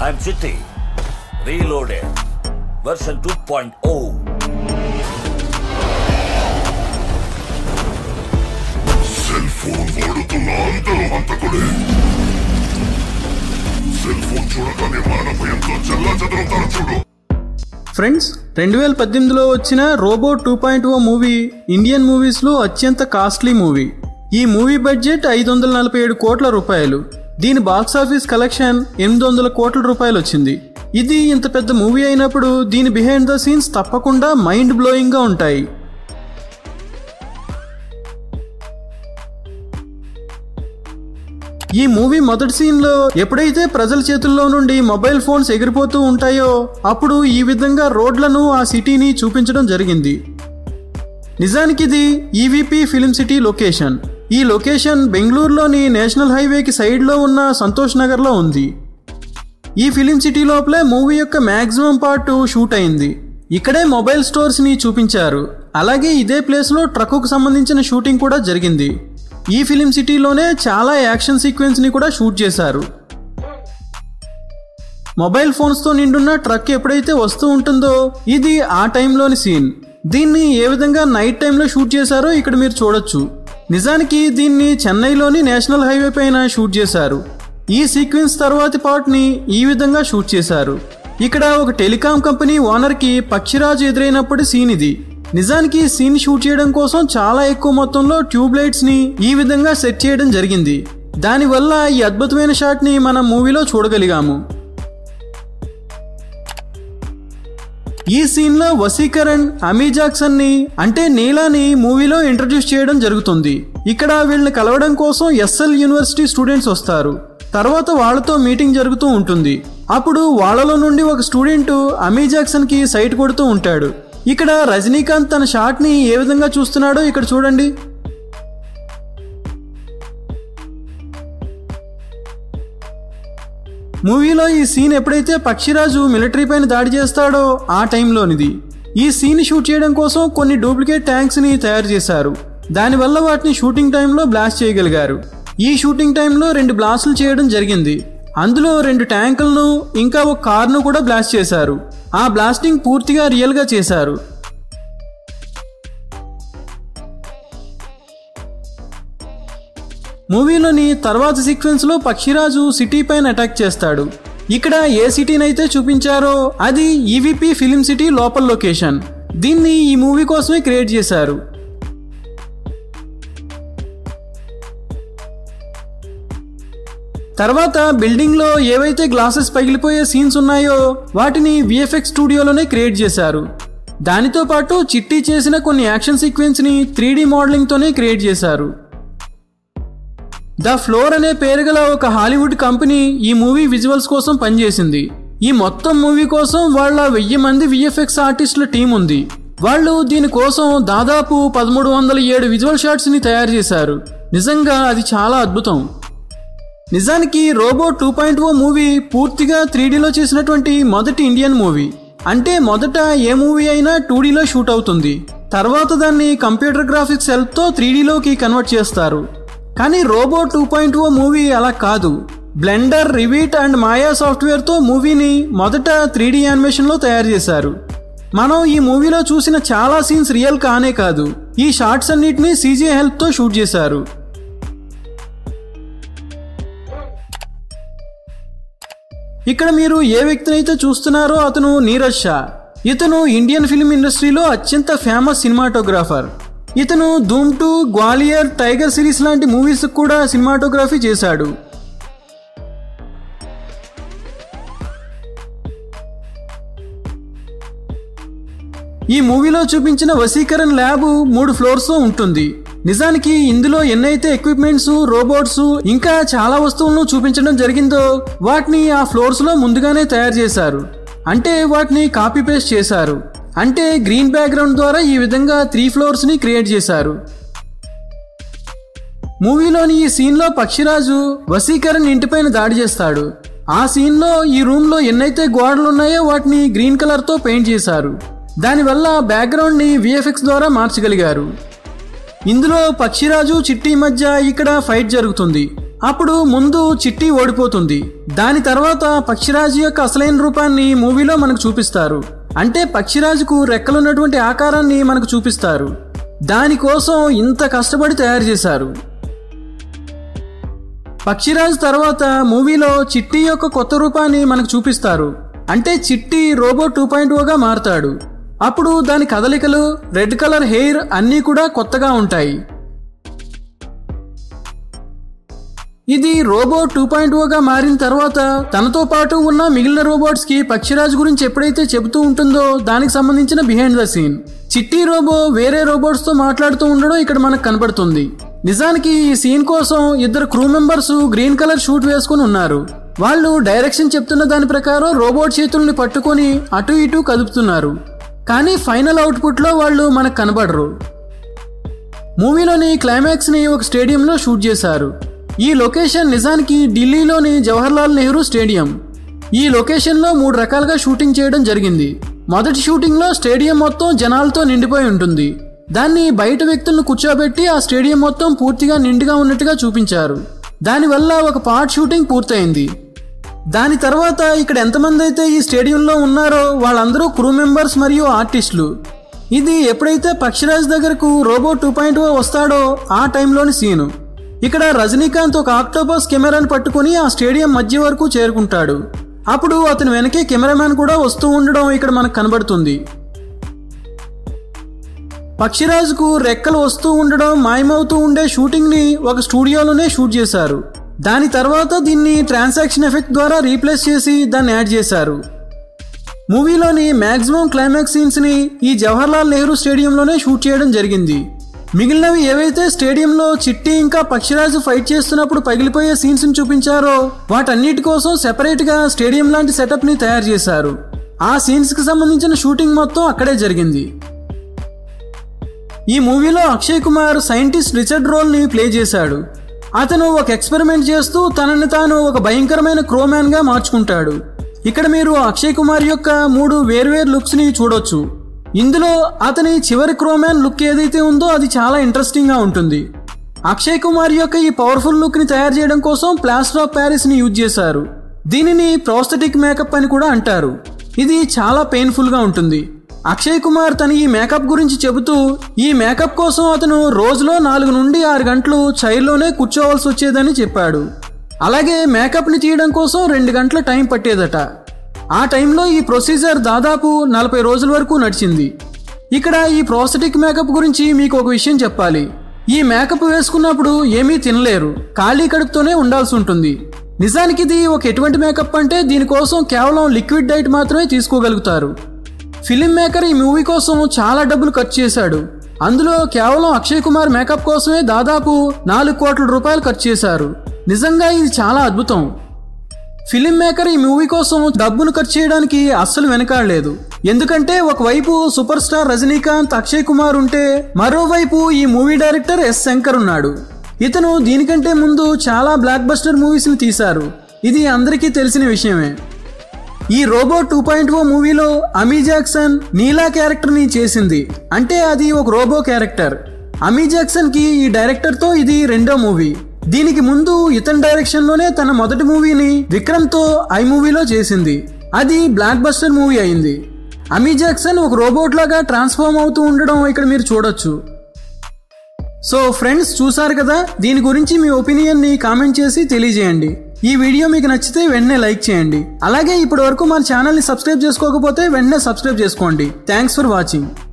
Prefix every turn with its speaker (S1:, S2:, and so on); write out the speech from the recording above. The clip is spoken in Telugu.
S1: I'm Chitti. Reloaded. Version 2.0.
S2: Cell phone వాడుతున్న అందరూ హంతకుడే సెల్ ఫోన్ చూడగానే మాన భయంతో చల్లా చెదరవుతారు చూడు
S3: ఫ్రెండ్స్ రెండు వేల పద్దెనిమిదిలో వచ్చిన robo two point o movie Indian మూవీస్లో అత్యంత కాస్ట్లీ మూవీ ఈ మూవీ బడ్జెట్ ఐదు వందల నలభై ఏడు కోట్ల రూపాయలు దీని బాక్స్ ఆఫీస్ కలెక్షన్ ఎనిమిది వందల కోట్ల రూపాయలు వచ్చింది ఇది ఇంత పెద్ద మూవీ అయినప్పుడు దీని బిహైండ్ ద సీన్స్ తప్పకుండా మైండ్ బ్లోయింగ్గా ఉంటాయి ఈ మూవీ మొదటి సీన్ లో ఎప్పుడైతే ప్రజల చేతుల్లో నుండి మొబైల్ ఫోన్స్ ఎగిరిపోతూ ఉంటాయో అప్పుడు ఈ విధంగా రోడ్లను ఆ సిటీని చూపించడం జరిగింది నిజానికి ఇది ఈవీపీ ఫిలిం సిటీ లొకేషన్ ఈ లొకేషన్ బెంగళూరులోని నేషనల్ హైవేకి సైడ్లో ఉన్న సంతోష్ నగర్లో ఉంది ఈ ఫిలిం సిటీ లోపలే మూవీ యొక్క మ్యాక్సిమం పార్ట్ షూట్ అయింది ఇక్కడే మొబైల్ స్టోర్స్ ని చూపించారు అలాగే ఇదే ప్లేస్ లో ట్రక్కుకు సంబంధించిన షూటింగ్ కూడా జరిగింది ఈ ఫిలిం సిటీలోనే చాలా యాక్షన్ సీక్వెన్స్ ని కూడా షూట్ చేశారు మొబైల్ ఫోన్స్ తో నిండున్న ట్రక్ ఎప్పుడైతే వస్తూ ఉంటుందో ఇది ఆ టైంలోని సీన్ దీన్ని ఏ విధంగా నైట్ టైంలో షూట్ చేశారో ఇక్కడ మీరు చూడొచ్చు నిజానికి దీన్ని చెన్నైలోని నేషనల్ హైవే పైన షూట్ చేశారు ఈ సీక్వెన్స్ తర్వాతి పార్ట్ ని ఈ విధంగా షూట్ చేశారు ఇక్కడ ఒక టెలికాం కంపెనీ ఓనర్ కి పక్షిరాజు ఎదురైనప్పటి సీన్ ఇది నిజానికి ఈ సీన్ షూట్ చేయడం కోసం చాలా ఎక్కువ మొత్తంలో ట్యూబ్ లైట్స్ ని ఈ విధంగా సెట్ చేయడం జరిగింది దానివల్ల ఈ అద్భుతమైన షాట్ ని మనం మూవీలో చూడగలిగాము ఈ సీన్ లో వసీకరణ్ అమీ జాక్సన్ ని అంటే నీలాని మూవీలో ఇంట్రడ్యూస్ చేయడం జరుగుతుంది ఇక్కడ వీళ్ళని కలవడం కోసం ఎస్ఎల్ యూనివర్సిటీ స్టూడెంట్స్ వస్తారు తర్వాత వాళ్ళతో మీటింగ్ జరుగుతూ ఉంటుంది అప్పుడు వాళ్ళలో నుండి ఒక స్టూడెంట్ అమీ జాక్సన్ కి సైట్ కొడుతూ ఉంటాడు ఇక్కడ రజనీకాంత్ తన షాట్ ని ఏ విధంగా చూస్తున్నాడో ఇక్కడ చూడండి మూవీలో ఈ సీన్ ఎప్పుడైతే పక్షిరాజు మిలిటరీ పైన దాడి చేస్తాడో ఆ టైంలోనిది ఈ సీన్ షూట్ చేయడం కోసం కొన్ని డూప్లికేట్ ట్యాంక్స్ ని తయారు చేశారు దానివల్ల వాటిని షూటింగ్ టైంలో బ్లాస్ట్ చేయగలిగారు ఈ షూటింగ్ టైంలో రెండు బ్లాస్టులు చేయడం జరిగింది అందులో రెండు ట్యాంకులను ఇంకా ఒక కార్ను కూడా బ్లాస్ట్ చేశారు ఆ బ్లాస్టింగ్ పూర్తిగా రియల్గా చేశారు మూవీలోని తర్వాత సీక్వెన్స్ లో పక్షిరాజు సిటీ పైన అటాక్ చేస్తాడు ఇక్కడ ఏ సిటీనైతే చూపించారో అది ఈవీపీ ఫిలిం సిటీ లోపల లొకేషన్ దీన్ని ఈ మూవీ కోసమే క్రియేట్ చేశారు తర్వాత బిల్డింగ్ లో ఏవైతే గ్లాసెస్ పగిలిపోయే సీన్స్ ఉన్నాయో వాటిని విఎఫ్ఎక్స్ స్టూడియోలోనే క్రియేట్ చేశారు దానితో పాటు చిట్టి చేసిన కొన్ని యాక్షన్ సీక్వెన్స్ ని త్రీ మోడలింగ్ తోనే క్రియేట్ చేశారు ద ఫ్లోర్ అనే పేరు గల ఒక హాలీవుడ్ కంపెనీ ఈ మూవీ విజువల్స్ కోసం పనిచేసింది ఈ మొత్తం మూవీ కోసం వాళ్ళ వెయ్యి మంది విఎఫ్ఎక్స్ ఆర్టిస్టుల టీం ఉంది వాళ్ళు దీనికోసం దాదాపు పదమూడు వందల ఏడు విజువల్ షాట్స్ ని తయారు చేశారు నిజంగా అది చాలా అద్భుతం నిజానికి robo two point o movie పూర్తిగా త్రీడీలో చేసినటువంటి మొదటి ఇండియన్ మూవీ అంటే మొదట ఏ మూవీ అయినా టూడీలో షూట్ అవుతుంది తర్వాత దాన్ని కంప్యూటర్ గ్రాఫిక్స్ హెల్ప్తో త్రీడీలోకి కన్వర్ట్ చేస్తారు కానీ robo two point o movie అలా కాదు బ్లెండర్ రివీట్ అండ్ మాయా సాఫ్ట్వేర్తో మూవీని మొదట త్రీడీ యానిమేషన్లో తయారు చేశారు మనం ఈ మూవీలో చూసిన చాలా సీన్స్ రియల్ కానే కాదు ఈ షార్ట్స్ అన్నిటినీ సీజీ హెల్ప్తో షూట్ చేశారు ఇక్కడ మీరు ఏ వ్యక్తినైతే చూస్తున్నారో అతను నీరజ్ షా ఇతను ఇండియన్ ఫిల్మ్ ఇండస్ట్రీలో అత్యంత ఫేమస్ సినిమాటోగ్రాఫర్ ఇతను Dhoom two Gwalior tiger series లాంటి మూవీస్ కూడా సినిమాటోగ్రఫీ చేశాడు ఈ మూవీలో చూపించిన వసీకరణ్ ల్యాబ్ మూడు ఫ్లోర్స్ ఉంటుంది నిజానికి ఇందులో ఎన్నైతే ఎక్విప్మెంట్స్ రోబోట్స్ ఇంకా చాలా వస్తువులను చూపించడం జరిగిందో వాటిని ఆ ఫ్లోర్స్ లో ముందుగానే తయారు చేశారు అంటే వాటిని కాపీ పేస్ట్ చేశారు అంటే గ్రీన్ బ్యాక్గ్రౌండ్ ద్వారా ఈ విధంగా త్రీ ఫ్లోర్స్ ని క్రియేట్ చేశారు మూవీలోని ఈ సీన్ లో పక్షిరాజు వసీకరణ్ ఇంటిపైన దాడి చేస్తాడు ఆ సీన్ లో ఈ రూమ్ లో ఎన్నైతే గోడలు ఉన్నాయో వాటిని గ్రీన్ కలర్ తో పెయింట్ చేశారు దానివల్ల బ్యాక్గ్రౌండ్ ని విఎఫ్ఎక్స్ ద్వారా మార్చగలిగారు ఇందులో పక్షిరాజు చిట్టి మధ్య ఇక్కడ ఫైట్ జరుగుతుంది అప్పుడు ముందు చిట్టి ఓడిపోతుంది దాని తర్వాత పక్షిరాజు యొక్క అసలైన రూపాన్ని మూవీలో మనకు చూపిస్తారు అంటే పక్షిరాజుకు రెక్కలున్నటువంటి ఆకారాన్ని మనకు చూపిస్తారు దానికోసం ఇంత కష్టపడి తయారు చేశారు పక్షిరాజు తర్వాత మూవీలో చిట్టి యొక్క కొత్త రూపాన్ని మనకు చూపిస్తారు అంటే చిట్టి రోబో టూ పాయింట్ ఓగా మారుతాడు అప్పుడు దాని కదలికలు రెడ్ కలర్ హెయిర్ అన్నీ కూడా కొత్తగా ఉంటాయి ఇది రోబో టూ పాయింట్ ఓగా మారిన తర్వాత తనతో పాటు ఉన్న మిగిలిన రోబోట్స్ కి పక్షిరాజు గురించి ఎప్పుడైతే చెబుతూ ఉంటుందో దానికి సంబంధించిన behind the scene Chitti robo వేరే రోబోట్స్ తో మాట్లాడుతూ ఉండడం ఇక్కడ మనకు కనబడుతుంది నిజానికి ఈ సీన్ కోసం ఇద్దరు crew members green colour suit వేసుకుని ఉన్నారు వాళ్ళు డైరెక్షన్ చెప్తున్న దాని ప్రకారం రోబోట్ చేతుల్ని పట్టుకొని అటు ఇటు కదుపుతున్నారు కానీ ఫైనల్ అవుట్పుట్ లో వాళ్ళు మనకు కనబడరు మూవీలోని క్లైమాక్స్ ని ఒక స్టేడియంలో షూట్ చేశారు ఈ లొకేషన్ నిజానికి ఢిల్లీలోని జవహర్లాల్ నెహ్రూ స్టేడియం ఈ లొకేషన్లో మూడు రకాలుగా షూటింగ్ చేయడం జరిగింది మొదటి షూటింగ్లో స్టేడియం మొత్తం జనాలతో నిండిపోయి ఉంటుంది దాన్ని బయట వ్యక్తులను కూర్చోబెట్టి ఆ స్టేడియం మొత్తం పూర్తిగా నిండుగా ఉన్నట్టుగా చూపించారు దానివల్ల ఒక పార్ట్ షూటింగ్ పూర్తయింది దాని తర్వాత ఇక్కడ ఎంతమంది అయితే ఈ స్టేడియంలో ఉన్నారో వాళ్ళందరూ క్రూ మెంబర్స్ మరియు ఆర్టిస్టులు ఇది ఎప్పుడైతే పక్షిరాజ్ దగ్గరకు రోబో టూ పాయింట్ వస్తాడో ఆ టైంలోని సీను ఇక్కడ రజనీకాంత్ ఒక ఆక్టోపస్ కెమెరాను పట్టుకుని ఆ స్టేడియం మధ్య వరకు చేరుకుంటాడు అప్పుడు అతని వెనకే కెమెరామ్యాన్ కూడా వస్తూ ఉండడం ఇక్కడ మనకు కనబడుతుంది పక్షిరాజుకు రెక్కలు వస్తూ ఉండడం మాయమవుతూ ఉండే షూటింగ్ ని ఒక స్టూడియోలోనే షూట్ చేశారు దాని తర్వాత దీన్ని ట్రాన్సాక్షన్ ఎఫెక్ట్ ద్వారా రీప్లేస్ చేసి దాన్ని యాడ్ చేశారు మూవీలోని మాక్సిమం క్లైమాక్స్ సీన్స్ ని ఈ జవహర్లాల్ నెహ్రూ స్టేడియంలోనే షూట్ చేయడం జరిగింది మిగిలినవి ఏవైతే స్టేడియంలో చిట్టి ఇంకా పక్షిరాజు ఫైట్ చేస్తున్నప్పుడు పగిలిపోయే సీన్స్ ని చూపించారో వాటన్నిటి కోసం సెపరేట్ గా స్టేడియం లాంటి సెటప్ ని తయారు చేశారు ఆ సీన్స్ కి సంబంధించిన షూటింగ్ మొత్తం అక్కడే జరిగింది ఈ మూవీలో Akshay Kumar scientist Richard role ని ప్లే చేశాడు అతను ఒక ఎక్స్పెరిమెంట్ చేస్తూ తనని తాను ఒక భయంకరమైన క్రోమ్యాన్ గా మార్చుకుంటాడు ఇక్కడ మీరు అక్షయ్ కుమార్ యొక్క మూడు వేర్వేరు లుక్స్ ని చూడొచ్చు ఇందులో అతని చివరి క్రోమ్యాన్ లుక్ ఏదైతే ఉందో అది చాలా ఇంట్రెస్టింగ్ గా ఉంటుంది అక్షయ్ కుమార్ యొక్క ఈ పవర్ఫుల్ లుక్ ని తయారు చేయడం కోసం ప్లాస్టర్ ఆఫ్ ప్యారిస్ ని యూజ్ చేశారు దీనిని ప్రోస్థెటిక్ మేకప్ అని కూడా అంటారు ఇది చాలా పెయిన్ఫుల్ గా ఉంటుంది అక్షయ్ కుమార్ తన ఈ మేకప్ గురించి చెబుతూ ఈ మేకప్ కోసం అతను రోజులో నాలుగు నుండి ఆరు గంటలు చైర్లోనే కూర్చోవలసి వచ్చేదని చెప్పాడు అలాగే మేకప్ని తీయడం కోసం రెండు గంటల టైం పట్టేదట ఆ టైంలో ఈ ప్రొసీజర్ దాదాపు నలభై రోజుల వరకు నడిచింది ఇక్కడ ఈ ప్రోస్థెటిక్ మేకప్ గురించి మీకు ఒక విషయం చెప్పాలి ఈ మేకప్ వేసుకున్నప్పుడు ఏమీ తినలేరు ఖాళీ కడుపుతోనే ఉండాల్సి ఉంటుంది నిజానికి ఇది ఒక ఎటువంటి మేకప్ అంటే దీనికోసం కేవలం లిక్విడ్ డైట్ మాత్రమే తీసుకోగలుగుతారు ఫిలిం మేకర్ ఈ మూవీ కోసం చాలా డబ్బులు ఖర్చు చేశాడు అందులో కేవలం అక్షయ్ కుమార్ మేకప్ కోసమే దాదాపు నాలుగు కోట్ల రూపాయలు ఖర్చు చేశారు నిజంగా ఇది చాలా అద్భుతం ఫిలిం మేకర్ ఈ మూవీ కోసం డబ్బును ఖర్చు చేయడానికి అస్సలు వెనకాడలేదు ఎందుకంటే ఒకవైపు సూపర్ స్టార్ రజనీకాంత్ అక్షయ్ కుమార్ ఉంటే మరోవైపు ఈ మూవీ డైరెక్టర్ ఎస్ శంకర్ ఉన్నాడు ఇతను దీనికంటే ముందు చాలా బ్లాక్ బస్టర్ మూవీస్ ని తీశారు ఇది అందరికీ తెలిసిన విషయమే ఈ రోబో టూ పాయింట్ ఓ మూవీలో అమీ జాక్సన్ నీలా క్యారెక్టర్ ని చేసింది అంటే అది ఒక రోబో క్యారెక్టర్ అమీ జాక్సన్ కి ఈ డైరెక్టర్ తో ఇది రెండో మూవీ దీనికి ముందు ఇతని డైరెక్షన్ లోనే తన మొదటి మూవీని విక్రమ్ తో ఐ మూవీలో చేసింది అది బ్లాక్ బస్టర్ మూవీ అయింది అమీ జాక్సన్ ఒక రోబోట్ లాగా ట్రాన్స్ఫార్మ్ అవుతూ ఉండడం ఇక్కడ మీరు చూడొచ్చు సో ఫ్రెండ్స్ చూసారు కదా దీని గురించి మీ ఒపీనియన్ ని కామెంట్ చేసి తెలియజేయండి ఈ వీడియో మీకు నచ్చితే వెంటనే లైక్ చేయండి అలాగే ఇప్పటి వరకు మన ఛానల్ ని సబ్స్క్రైబ్ చేసుకోకపోతే వెంటనే సబ్స్క్రైబ్ చేసుకోండి థ్యాంక్స్ ఫర్ వాచింగ్